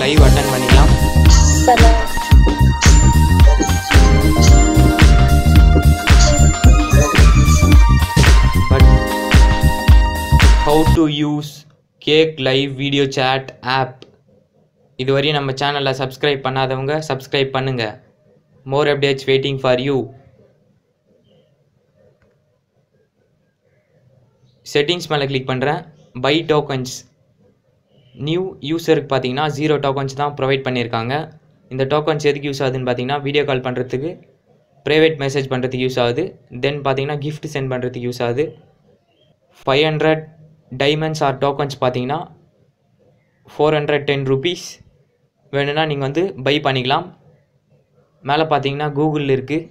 Live attend பண்ணிக்கலாம் Salam. But how to use cake live video chat app இதுவரையும் நம்ம சேனலில் சப்ஸ்கிரைப் பண்ணாதவங்க சப்ஸ்கிரைப் பண்ணுங்கள் more updates waiting for you settings மேலே கிளிக் பண்ணுறேன் பை டோக்கன்ஸ் நியூ யூசருக்கு பார்த்தீங்கன்னா ஜீரோ டோக்கன்ஸ் தான் ப்ரொவைட் பண்ணியிருக்காங்க இந்த டோக்கன்ஸ் எதுக்கு யூஸ் ஆகுதுன்னு பார்த்தீங்கன்னா வீடியோ கால் பண்ணுறதுக்கு ப்ரைவேட் மெசேஜ் பண்ணுறதுக்கு யூஸ் ஆகுது தென் பார்த்தீங்கன்னா gift சென்ட் பண்ணுறதுக்கு யூஸ் ஆகுது five hundred diamonds or tokens பார்த்தீங்கன்னா ஃபோர் ஹண்ட்ரட் டென் ருபீஸ் வேணும்னா நீங்கள் வந்து பை பண்ணிக்கலாம் மேலே பார்த்தீங்கன்னா கூகுளில் இருக்குது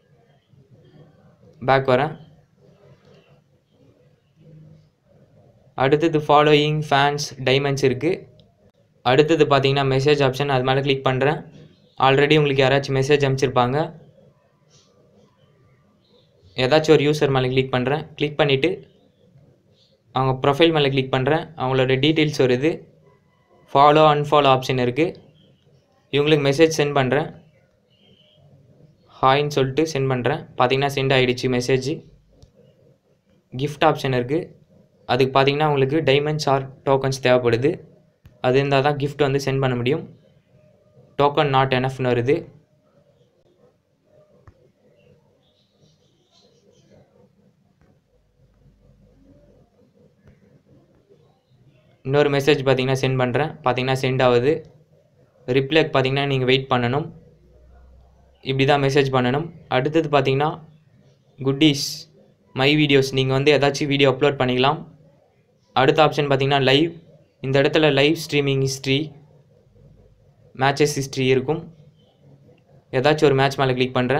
பேக் வரேன் அடுத்தது ஃபாலோயிங் ஃபேன்ஸ் டைமண்ட்ஸ் இருக்குது அடுத்தது பார்த்தீங்கன்னா மெசேஜ் ஆப்ஷன் அது மேலே கிளிக் பண்ணுறேன் ஆல்ரெடி உங்களுக்கு யாராச்சும் மெசேஜ் அனுப்பிச்சிருப்பாங்க ஏதாச்சும் ஒரு யூசர் மேலே கிளிக் பண்ணுறேன் கிளிக் பண்ணிவிட்டு அவங்க ப்ரொஃபைல் மேலே கிளிக் பண்ணுறேன் அவங்களோட டீட்டெயில்ஸ் வருது ஃபாலோ அன்ஃபாலோ ஆப்ஷன் இருக்குது இவங்களுக்கு மெசேஜ் சென்ட் பண்ணுறேன் ஹாய்ன்னு சொல்லிட்டு சென்ட் பண்ணுறேன் பார்த்தீங்கன்னா சென்ட் ஆகிடுச்சு மெசேஜ் gift ஆப்ஷன் இருக்குது அதுக்கு பார்த்தீங்கன்னா உங்களுக்கு டைமண்ட்ஸ் ஆர் டோக்கன்ஸ் தேவைப்படுது அது இருந்தால் தான் gift வந்து சென்ட் பண்ண முடியும் டோக்கன் நாட் எனஃப்னு வருது இன்னொரு மெசேஜ் பார்த்தீங்கன்னா சென்ட் பண்ணுறேன் பார்த்தீங்கன்னா சென்ட் ஆகுது ரிப்ளைக்கு பார்த்தீங்கன்னா நீங்கள் வெயிட் பண்ணணும் இப்படி தான் மெசேஜ் பண்ணணும் அடுத்தது பார்த்தீங்கன்னா குட்டீஸ் மை வீடியோஸ் நீங்கள் வந்து ஏதாச்சும் வீடியோ அப்லோட் பண்ணிக்கலாம் அடுத்த ஆப்ஷன் பார்த்தீங்கன்னா லைவ் இந்த இடத்துல live streaming history matches history இருக்கும் ஏதாச்சும் ஒரு மேட்ச் மேலே கிளிக் பண்ணுறேன்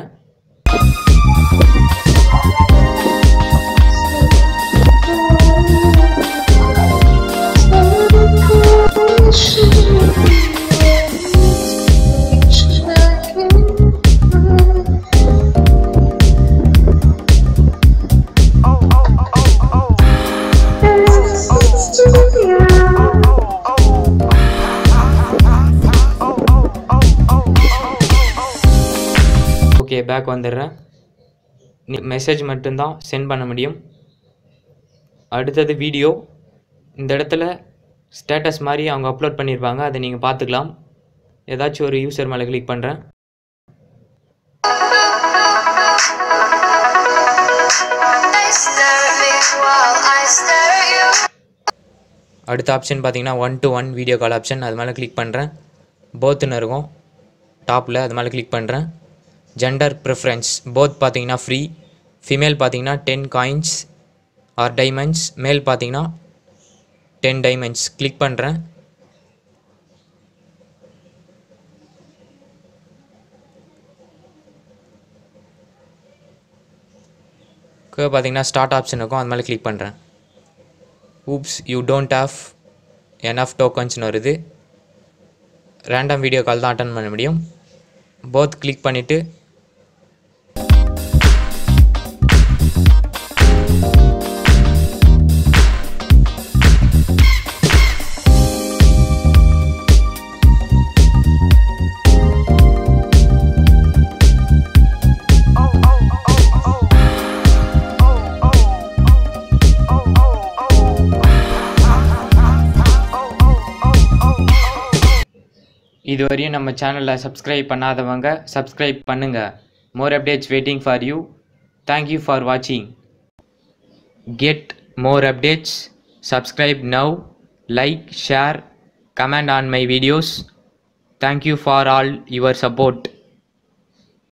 ஓகே பேக் வந்துடுறேன் மெசேஜ் மட்டும்தான் சென்ட் பண்ண முடியும் அடுத்தது வீடியோ இந்த இடத்துல ஸ்டேட்டஸ் மாதிரி அவங்க அப்லோட் பண்ணியிருப்பாங்க அதை நீங்கள் பார்த்துக்கலாம் ஏதாச்சும் ஒரு யூசர் மேலே கிளிக் பண்ணுறேன் I stare at me while I stare at you. அடுத்த ஆப்ஷன் பார்த்தீங்கன்னா one to one video call option அது மேலே கிளிக் பண்ணுறேன் போத்துன்னு இருக்கும் டாப்பில் அது மேலே கிளிக் பண்ணுறேன் ஜெண்டர் ப்ரிஃபரன்ஸ் போத் பார்த்தீங்கன்னா ஃப்ரீ ஃபீமேல் பார்த்தீங்கன்னா ten coins or diamonds male பார்த்தீங்கன்னா டென் டைமண்ட்ஸ் கிளிக் பண்ணுறேன் பார்த்தீங்கன்னா ஸ்டார்ட் ஆப்ஷன் இருக்கும் அது மேலே கிளிக் பண்ணுறேன் oops you don't have enough டோக்கன்ஸ்னு வருது ரேண்டம் வீடியோ கால் தான் அட்டன் பண்ண முடியும் போத் கிளிக் பண்ணிவிட்டு இதுவரையும் நம்ம சேனலில் சப்ஸ்கிரைப் பண்ணாதவங்க சப்ஸ்கிரைப் பண்ணுங்கள் more updates waiting for you thank you for வாட்சிங் get more updates subscribe now like share comment on my videos thank you for all your support